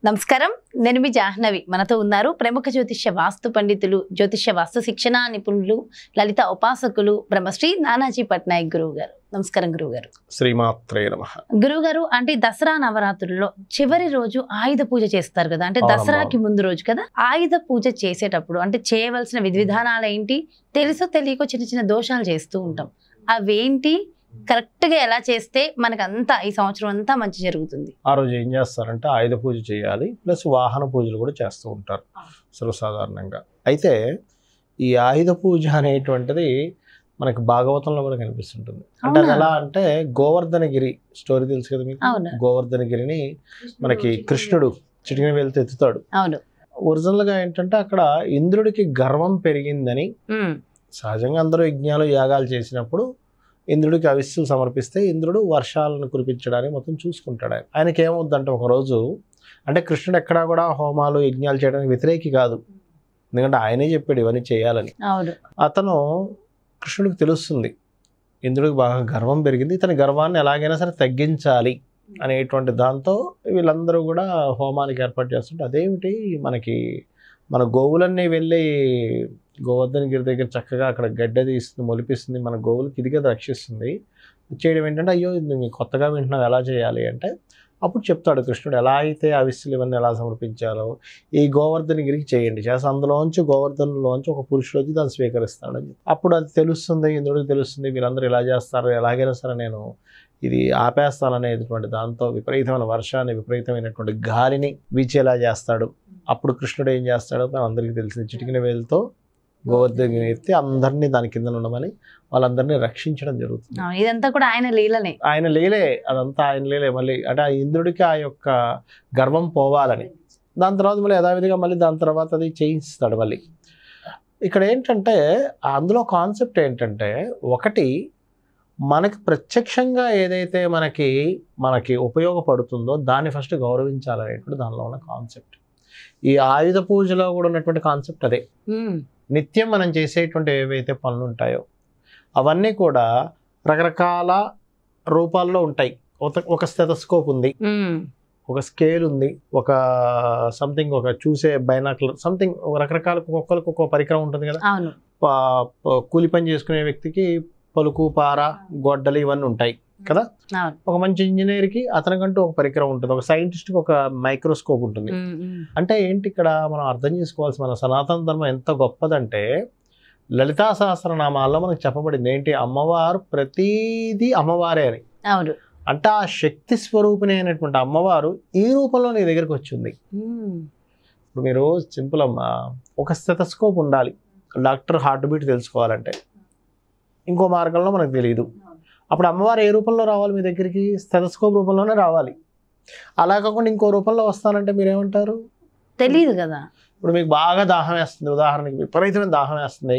నమస్కారం నేను మీ జాహ్నవి మనతో ఉన్నారు ప్రముఖ జ్యోతిష్య వాస్తు పండితులు జ్యోతిష్య వాస్తు శిక్షణ నిపుణులు లలిత ఉపాసకులు బ్రహ్మశ్రీ నానాజీ పట్నాయక్ గురువు గారు నమస్కారం గురువు గారు శ్రీమాత్రే నమ గురువు గారు అంటే దసరా నవరాత్రుల్లో చివరి రోజు ఆయుధ పూజ చేస్తారు కదా అంటే అవునమ్మా. దసరాకి ముందు రోజు కదా ఆయుధ పూజ చేసేటప్పుడు అంటే చేయవలసిన విధి విధానాలు ఏంటి తెలుసో తెలియకో చిన్న చిన్న దోషాలు చేస్తూ ఉంటాం అవేంటి కరెక్ట్ గా ఎలా చేస్తే మనకు అంతా ఈ సంవత్సరం అంతా మంచి జరుగుతుంది ఆ రోజు ఏం చేస్తారంటే ఆయుధ పూజ చేయాలి ప్లస్ వాహన పూజలు కూడా చేస్తూ ఉంటారు సర్వసాధారణంగా అయితే ఈ ఆయుధ పూజ అనేటువంటిది మనకి భాగవతంలో కూడా కనిపిస్తుంటుంది అంటే అది అవునా? ఎలా అంటే గోవర్ధనగిరి స్టోరీ తెలుసు కదా మీకు అవును గోవర్ధనగిరిని మనకి కృష్ణుడు చిటికిన వెళ్తే ఎత్తుతాడు అవును ఒరిజినల్ గా ఏంటంటే అక్కడ ఇంద్రుడికి గర్వం పెరిగిందని ఉమ్, సహజంగా అందరూ యజ్ఞాలు యాగాలు చేసినప్పుడు ఇంద్రుడికి అవిస్సులు సమర్పిస్తే ఇంద్రుడు వర్షాలను కురిపించడానికి మొత్తం చూసుకుంటాడు ఆయన ఆయనకి ఏమవుద్దంటే ఒకరోజు అంటే కృష్ణుడు ఎక్కడా కూడా హోమాలు యజ్ఞాలు చేయడానికి వ్యతిరేకి కాదు ఎందుకంటే ఆయనే చెప్పాడు ఇవన్నీ చేయాలని అవును అతను కృష్ణుడికి తెలుస్తుంది ఇంద్రుడికి బాగా గర్వం పెరిగింది ఇతని గర్వాన్ని ఎలాగైనా సరే తగ్గించాలి అనేటువంటి దాంతో వీళ్ళందరూ కూడా హోమానికి ఏర్పాటు చేస్తుంటే అదేమిటి మనకి మన గోవులన్నీ వెళ్ళి గోవర్ధన గిరి దగ్గర చక్కగా అక్కడ గడ్డ తీస్తుంది మొలిపిస్తుంది మన గోవులకి ఇది కదా రక్షిస్తుంది చేయడం ఏంటంటే అయ్యో ఇది మేము కొత్తగా వింటున్నాం ఎలా చేయాలి అంటే అప్పుడు చెప్తాడు కృష్ణుడు ఎలా అయితే అవిస్సులు ఇవన్నీ ఎలా సమర్పించాలో ఈ గోవర్ధన గిరికి చేయండి చేసి అందులోంచి గోవర్ధనలోంచి ఒక పురుషుడు వచ్చి దాన్ని స్వీకరిస్తాడు అని చెప్పి. అప్పుడు అది తెలుస్తుంది ఇంద్రుడికి తెలుస్తుంది వీళ్ళందరూ ఇలా చేస్తారు ఎలాగైనా సరే నేను ఇది ఆపేస్తాననేటువంటి దాంతో విపరీతమైన వర్షాన్ని విపరీతమైనటువంటి గాలిని వీచేలా చేస్తాడు అప్పుడు కృష్ణుడు ఏం చేస్తాడో మన అందరికీ తెలిసింది చిటికిన వేలుతో గోవర్ధన ఎత్తి అందరినీ దాని కింద ఉండమని వాళ్ళందరినీ రక్షించడం జరుగుతుంది అవును. ఇదంతా కూడా ఆయన లీలనే ఆయన లేలే అదంతా ఆయన లేలే మళ్ళీ అంటే ఆ ఇంద్రుడికి ఆ యొక్క గర్వం పోవాలని దాని తర్వాత మళ్ళీ యథావిధిగా మళ్ళీ దాని తర్వాత అది చేయిస్తాడు మళ్ళీ ఇక్కడ ఏంటంటే అందులో కాన్సెప్ట్ ఏంటంటే ఒకటి మనకి ప్రత్యక్షంగా ఏదైతే మనకి మనకి ఉపయోగపడుతుందో దాన్ని ఫస్ట్ గౌరవించాలనేటువంటి దానిలో ఉన్న కాన్సెప్ట్ ఈ ఆయుధ పూజలో కూడా ఉన్నటువంటి కాన్సెప్ట్ అదే ఉమ్, నిత్యం మనం చేసేటువంటి ఏవైతే పనులు ఉంటాయో అవన్నీ కూడా రకరకాల రూపాల్లో ఉంటాయి ఒక ఒక స్టెథోస్కోప్ ఉంది ఉమ్, ఒక స్కేల్ ఉంది ఒక సంథింగ్ ఒక చూసే బైనాకులర్ సంథింగ్ రకరకాల ఒక్కొక్కరికి ఒక్కొక్క పరికరం ఉంటుంది కదా అవును ప- ప- కూలి పని చేసుకునే వ్యక్తికి పలుకు పార గొడ్డలు ఇవన్నీ ఉంటాయి కదా అవును ఒక మంచి ఇంజనీర్కి అతనికంటూ ఒక పరికరం ఉంటుంది ఒక సైంటిస్ట్కి ఒక మైక్రోస్కోప్ ఉంటుంది ఉమ్, ఉమ్, అంటే ఏంటి ఇక్కడ మనం అర్థం చేసుకోవాల్సి మన సనాతన ధర్మం ఎంత గొప్పదంటే లలితా సహస్రనామాల్లో మనకు చెప్పబడింది ఏంటి అమ్మవారు ప్రతీది అమ్మవారే అని అవును అంటే ఆ శక్తి స్వరూపిణి అయినటువంటి అమ్మవారు ఈ రూపంలో నీ దగ్గరికి వచ్చింది ఉమ్, ఇప్పుడు మీరు సింపుల్ అమ్మా ఒక స్టెథస్కోప్ ఉండాలి డాక్టర్ హార్ట్ బీట్ తెలుసుకోవాలంటే ఇంకో మార్గంలో మనకు తెలియదు అప్పుడు అమ్మవారు ఏ రూపంలో రావాలి మీ దగ్గరికి స్టెథస్కోప్ రూపంలోనే రావాలి అలా కాకుండా ఇంకో రూపంలో వస్తానంటే మీరేమంటారు తెలీదు కదా ఇప్పుడు మీకు బాగా దాహం వేస్తుంది ఉదాహరణకి విపరీతమైన దాహం వేస్తుంది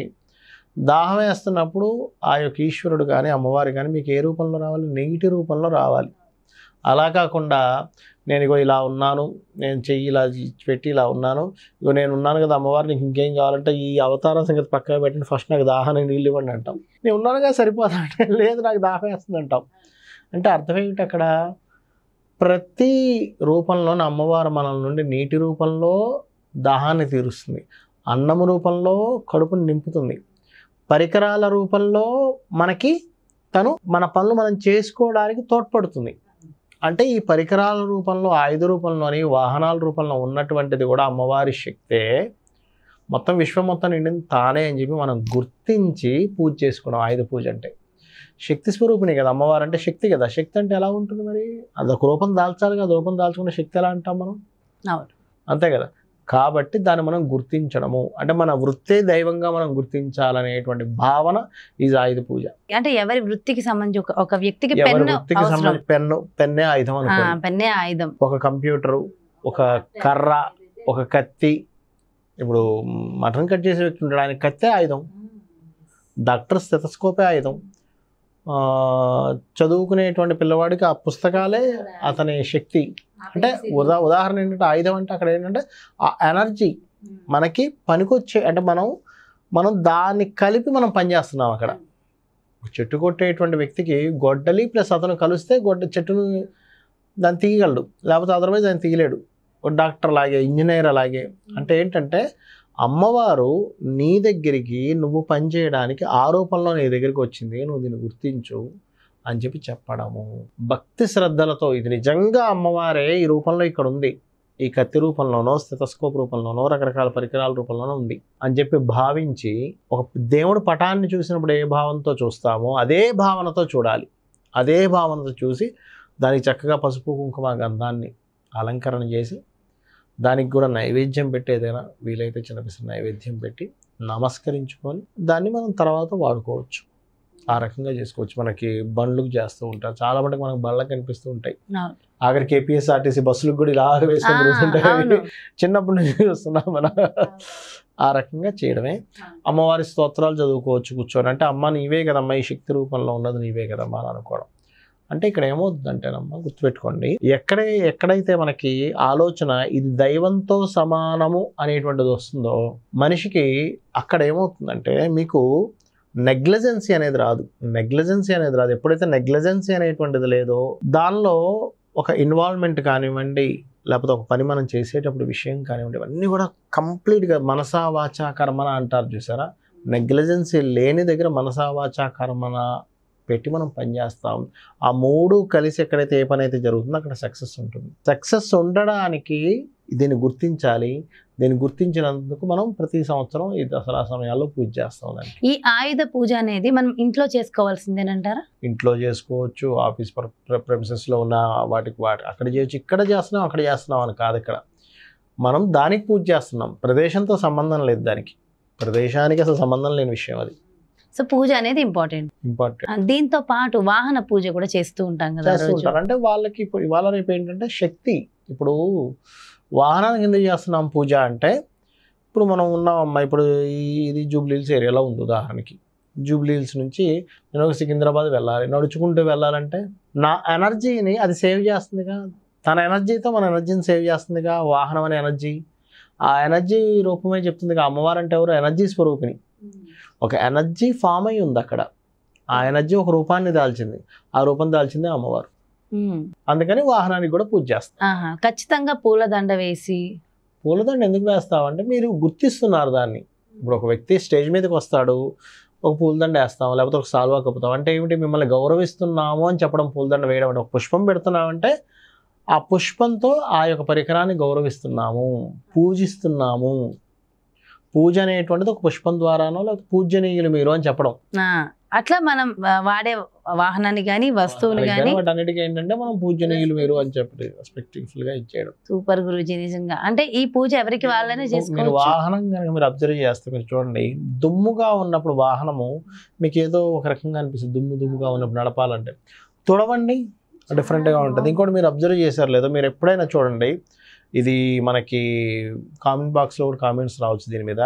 దాహం వేస్తున్నప్పుడు ఆ యొక్క ఈశ్వరుడు కానీ అమ్మవారు కానీ మీకు ఏ రూపంలో రావాలి నీటి రూపంలో రావాలి అలా కాకుండా నేను ఇగో ఇలా ఉన్నాను నేను చెయ్యి ఇలా పెట్టి ఇలా ఉన్నాను ఇగో నేను ఉన్నాను కదా అమ్మవారు నీకు ఇంకేం కావాలంటే ఈ అవతారం సంగతి పక్కన పెట్టండి ఫస్ట్ నాకు దాహానికి నీళ్ళు ఇవ్వండి అంటాం నేను ఉన్నానుగా సరిపోతా అంటే లేదు నాకు దాహం వేస్తుంది అంటాం అంటే అర్థం ఏమిటి అక్కడ ప్రతి రూపంలోని అమ్మవారు మనల నుండి నీటి రూపంలో దాహాన్ని తీరుస్తుంది అన్నము రూపంలో కడుపుని నింపుతుంది పరికరాల రూపంలో మనకి తను మన పనులు మనం చేసుకోవడానికి తోడ్పడుతుంది అంటే ఈ పరికరాల రూపంలో ఆయుధ రూపంలోని వాహనాల రూపంలో ఉన్నటువంటిది కూడా అమ్మవారి శక్తే మొత్తం విశ్వం మొత్తం నిండింది తానే అని చెప్పి మనం గుర్తించి పూజ చేసుకోవడం ఆయుధ పూజ అంటే శక్తి స్వరూపిణి కదా అమ్మవారు అంటే శక్తి కదా శక్తి అంటే ఎలా ఉంటుంది మరి అదొక రూపం దాల్చాలి కదా రూపం దాల్చుకున్న శక్తి ఎలా అంటాం మనం అవును అంతే కదా కాబట్టి దాన్ని మనం గుర్తించడము అంటే మన వృత్తే దైవంగా మనం గుర్తించాలనేటువంటి భావన ఈజ్ ఆయుధ పూజ అంటే ఎవరి వృత్తికి సంబంధించి ఒక ఒక వ్యక్తికి ఎవరి పెన్ను వృత్తికి అవసరం సంబంధించి పెన్ను పెన్నే ఆయుధం ఆ, అనుకోండి పెన్నే ఆయుధం ఒక కంప్యూటరు ఒక కర్ర ఒక కత్తి ఇప్పుడు మటన్ కట్ చేసే వ్యక్తి ఉంటాడు ఆయన కత్తే ఆయుధం డాక్టర్ స్టెథస్కోపే ఆయుధం ఆ, చదువుకునేటువంటి పిల్లవాడికి ఆ పుస్తకాలే అతని శక్తి అంటే ఉదా ఉదాహరణ ఏంటంటే ఆయుధం అంటే అక్కడ ఏంటంటే ఆ ఎనర్జీ మనకి పనికొచ్చే అంటే మనం మనం దాన్ని కలిపి మనం పనిచేస్తున్నాం అక్కడ చెట్టు కొట్టేటువంటి వ్యక్తికి గొడ్డలి ప్లస్ అతను కలిస్తే గొడ్డ చెట్టును దాన్ని తీయగలడు లేకపోతే అదర్వైజ్ దాన్ని తీయలేడు ఓ డాక్టర్ అలాగే ఇంజనీర్ అలాగే అంటే ఏంటంటే అమ్మవారు నీ దగ్గరికి నువ్వు పని చేయడానికి ఆ రూపంలో నీ దగ్గరికి వచ్చింది నువ్వు దీన్ని గుర్తించు అని చెప్పి చెప్పడము భక్తి శ్రద్ధలతో ఇది నిజంగా అమ్మవారే ఈ రూపంలో ఇక్కడ ఉంది ఈ కత్తి రూపంలోనో స్థితస్కోప్ రూపంలోనో రకరకాల పరికరాల రూపంలోనో ఉంది అని చెప్పి భావించి ఒక దేవుడి పటాన్ని చూసినప్పుడు ఏ భావంతో చూస్తామో అదే భావనతో చూడాలి అదే భావనతో చూసి దానికి చక్కగా పసుపు కుంకుమ గంధాన్ని అలంకరణ చేసి దానికి కూడా నైవేద్యం పెట్టి ఏదైనా వీలైతే చిన్న పిసిన నైవేద్యం పెట్టి నమస్కరించుకొని దాన్ని మనం తర్వాత వాడుకోవచ్చు ఆ రకంగా చేసుకోవచ్చు మనకి బండ్లకు చేస్తూ ఉంటారు చాలా మటుకు మనకు బండ్లకు కనిపిస్తూ ఉంటాయి అవును. ఆఖరి కేపీఎస్ఆర్టీసీ బస్సులకు కూడా ఇలా వేసుకొని ఆ, తిరుగుతుంటాయి అవును. చిన్నప్పటి నుంచి చూస్తున్నాం మనం ఆ రకంగా చేయడమే అమ్మవారి స్తోత్రాలు చదువుకోవచ్చు కూర్చొని అంటే అమ్మ నీవే కదమ్మా ఈ శక్తి రూపంలో ఉన్నది నీవే కదమ్మా అని అనుకోవడం అంటే ఇక్కడ ఏమవుతుందంటేనమ్మా గుర్తుపెట్టుకోండి ఎక్కడే ఎక్కడైతే మనకి ఆలోచన ఇది దైవంతో సమానము అనేటువంటిది వస్తుందో మనిషికి అక్కడ ఏమవుతుందంటే మీకు నెగ్లజెన్సీ అనేది రాదు నెగ్లజెన్సీ అనేది రాదు ఎప్పుడైతే నెగ్లజెన్సీ అనేటువంటిది లేదో దానిలో ఒక ఇన్వాల్వ్మెంట్ కానివ్వండి లేకపోతే ఒక పని మనం చేసేటప్పుడు విషయం కానివ్వండి ఇవన్నీ కూడా కంప్లీట్గా మనసా వాచా కర్మన అంటారు చూసారా నెగ్లిజెన్సీ లేని దగ్గర మనసా వాచా కర్మన పెట్టి మనం పనిచేస్తాం ఆ మూడు కలిసి ఎక్కడైతే ఏ పని అయితే జరుగుతుందో అక్కడ సక్సెస్ ఉంటుంది సక్సెస్ ఉండడానికి దీన్ని గుర్తించాలి దీన్ని గుర్తించినందుకు మనం ప్రతి సంవత్సరం ఈ దసరా సమయాల్లో పూజ చేస్తాం దానికి ఈ ఆయుధ పూజ అనేది మనం ఇంట్లో చేసుకోవాల్సిందేనంటారా ఇంట్లో చేసుకోవచ్చు ఆఫీస్ ప్రెమిసెస్లో ఉన్న వాటికి వాటి అక్కడ చేయొచ్చు ఇక్కడ చేస్తున్నాం అక్కడ చేస్తున్నాం అని కాదు ఇక్కడ మనం దానికి పూజ చేస్తున్నాం ప్రదేశంతో సంబంధం లేదు దానికి ప్రదేశానికి అసలు సంబంధం లేని విషయం అది సో పూజ అనేది ఇంపార్టెంట్ ఇంపార్టెంట్ దీంతో పాటు వాహన పూజ కూడా చేస్తూ ఉంటాం కదా ఆ చేస్తూ రోజు ఉంటారు అంటే వాళ్ళకి ఇప్పుడు ఇవాళ రేపు ఏంటంటే శక్తి ఇప్పుడు వాహనానికి ఎందుకు చేస్తున్నాం పూజ అంటే ఇప్పుడు మనం ఉన్నామమ్మా ఇప్పుడు ఈ- ఇది జూబ్లీహిల్స్ ఏరియాలో ఉంది ఉదాహరణకి జూబ్లీహిల్స్ నుంచి నేను ఒక సికింద్రాబాద్ వెళ్ళాలి నడుచుకుంటూ వెళ్ళాలంటే నా ఎనర్జీని అది సేవ్ చేస్తుందిగా తన ఎనర్జీతో మన ఎనర్జీని సేవ్ చేస్తుందిగా వాహనం అనే ఎనర్జీ ఆ ఎనర్జీ రూపమే చెప్తుందిగా అమ్మవారు అంటే ఎవరు ఎనర్జీ స్వరూపిణి ఒక ఎనర్జీ ఫామ్ అయి ఉంది అక్కడ ఆ ఎనర్జీ ఒక రూపాన్ని దాల్చింది ఆ రూపం దాల్చిందే అమ్మవారు ఉమ్. అందుకని వాహనానికి కూడా పూజ చేస్తాం ఆహా ఖచ్చితంగా పూలదండ వేసి పూలదండ ఎందుకు వేస్తామంటే మీరు గుర్తిస్తున్నారు దాన్ని ఇప్పుడు ఒక వ్యక్తి స్టేజ్ మీదకి వస్తాడు ఒక పూలదండ వేస్తాం లేకపోతే ఒక సాల్వా కప్పుతాం అంటే ఏమిటి మిమ్మల్ని గౌరవిస్తున్నాము అని చెప్పడం పూలదండ వేయడం అంటే ఒక పుష్పం పెడుతున్నామంటే ఆ పుష్పంతో ఆ యొక్క పరికరాన్ని గౌరవిస్తున్నాము పూజిస్తున్నాము పూజ అనేటువంటిది ఒక పుష్పం ద్వారానో లేకపోతే పూజనీయులు మీరు అని చెప్పడం ఆ, అట్లా మనం ఆ, వాడే వాహనాన్ని కానీ వస్తువుని కానీ వాటన్నిటికీ ఏంటంటే మనం పూజనీయులు మీరు అని చెప్పి రెస్పెక్ట్ఫుల్ గా ఇచ్చేయడం సూపర్ గురుజీ నిజంగా అంటే ఈ పూజ ఎవరికి వాళ్ళనే మీరు చేసుకోవచ్చు వాహనం కనుక మీరు అబ్జర్వ్ చేస్తే మీరు చూడండి దుమ్ముగా ఉన్నప్పుడు వాహనము మీకు ఏదో ఒక రకంగా అనిపిస్తుంది దుమ్ము దుమ్ముగా ఉన్నప్పుడు నడపాలంటే తుడవండి డిఫరెంట్గా ఉంటుంది ఇంకోటి మీరు అబ్జర్వ్ చేశారు లేదో మీరు ఎప్పుడైనా చూడండి ఇది మనకి కామెంట్ బాక్స్లో కూడా కామెంట్స్ రావచ్చు దీని మీద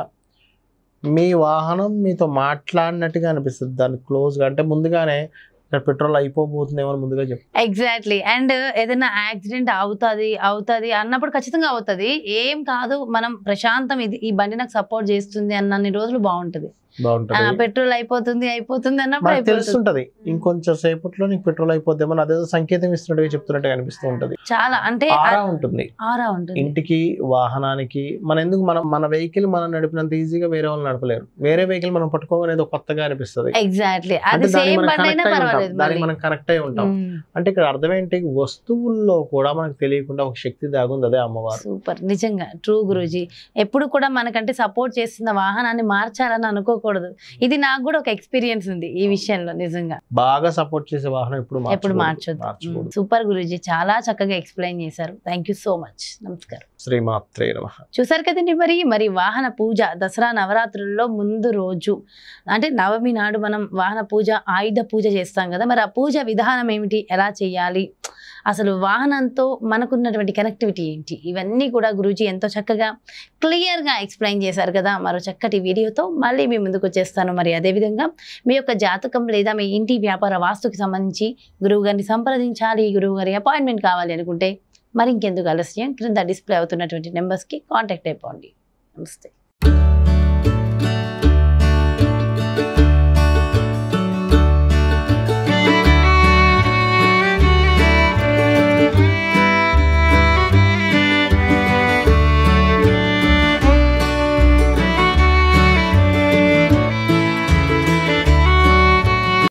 మీ వాహనం మీతో మాట్లాడినట్టుగా అనిపిస్తుంది దాన్ని క్లోజ్గా అంటే ముందుగానే ఇక్కడ పెట్రోల్ అయిపోబోతుందేమో అని ముందుగా చెప్తారు ఎగ్జాక్ట్లీ అండ్ ఏదైనా యాక్సిడెంట్ అవుతుంది అవుతుంది అన్నప్పుడు ఖచ్చితంగా అవుతుంది ఏం కాదు మనం ప్రశాంతం ఇది ఈ బండి నాకు సపోర్ట్ చేస్తుంది అన్నన్ని రోజులు బాగుంటది బాగుంటుంది పెట్రోల్ అయిపోతుంది అయిపోతుంది అన్నప్పుడు మనకు అయిపోతుంది తెలుస్తుంటది ఇంకొంచెం సేపట్లో నీకు పెట్రోల్ అయిపోద్దేమో అదేదో సంకేతం ఇస్తున్నట్టుగా చెప్తున్నట్టుగా అనిపిస్తూ ఉంటది చాలా అంటే ఆరా ఉంటుంది ఆరా ఉంటుంది ఇంటికి వాహనానికి మన ఎందుకు మనం మన వెహికల్ మనం నడిపినంత ఈజీగా వేరే వాళ్ళు నడపలేరు వేరే వెహికల్ మనం పట్టుకోగానే ఏదో కొత్తగా అనిపిస్తుంది ఎగ్జాక్ట్లీ అది అంటే దానికి సేమ్ మనం బండి అయినా కనెక్ట్ అయి ఉంటాం పర్వాలేదు దానికి మళ్ళీ. మనం కనెక్ట్ అయి ఉంటాం మ్మ్. అంటే ఇక్కడ అర్థం ఏంటి వస్తువుల్లో కూడా మనకు తెలియకుండా ఒక శక్తి దాగుంది అదే అమ్మవారు సూపర్ నిజంగా ట్రూ గురూజీ ఎప్పుడు కూడా మనకంటే సపోర్ట్ చేస్తున్న వాహనాన్ని మార్చాలని అనుకోకూడదు ఇది నాకు కూడా ఒక ఎక్స్పీరియన్స్ ఉంది ఈ విషయంలో నిజంగా బాగా సపోర్ట్ చేసే వాహనం ఎప్పుడు ఎప్పుడు మార్చకూడదు. మార్చొద్దు మార్చకూడదు సూపర్ గురూజీ చాలా చక్కగా ఎక్స్ప్లెయిన్ చేశారు థ్యాంక్ యూ సో మచ్ నమస్కారం శ్రీమాత్రే నమ చూసారు కదండి మరి మరి వాహన పూజ దసరా నవరాత్రుల్లో ముందు రోజు అంటే నవమి నాడు మనం వాహన పూజ ఆయుధ పూజ చేస్తాం కదా మరి ఆ పూజ విధానం ఏమిటి ఎలా చేయాలి అసలు వాహనంతో మనకున్నటువంటి కనెక్టివిటీ ఏంటి ఇవన్నీ కూడా గురూజీ ఎంతో చక్కగా క్లియర్గా ఎక్స్ప్లెయిన్ చేశారు కదా మరో చక్కటి వీడియోతో మళ్ళీ మీ ముందుకు వచ్చేస్తాను మరి అదేవిధంగా మీ యొక్క జాతకం లేదా మీ ఇంటి వ్యాపార వాస్తుకి సంబంధించి గురువు గారిని సంప్రదించాలి గురువు గారి అపాయింట్మెంట్ కావాలి అనుకుంటే మరి ఇంకెందుకు ఆలస్యం క్రింద డిస్ప్లే అవుతున్నటువంటి నెంబర్స్కి కాంటాక్ట్ అయిపోండి నమస్తే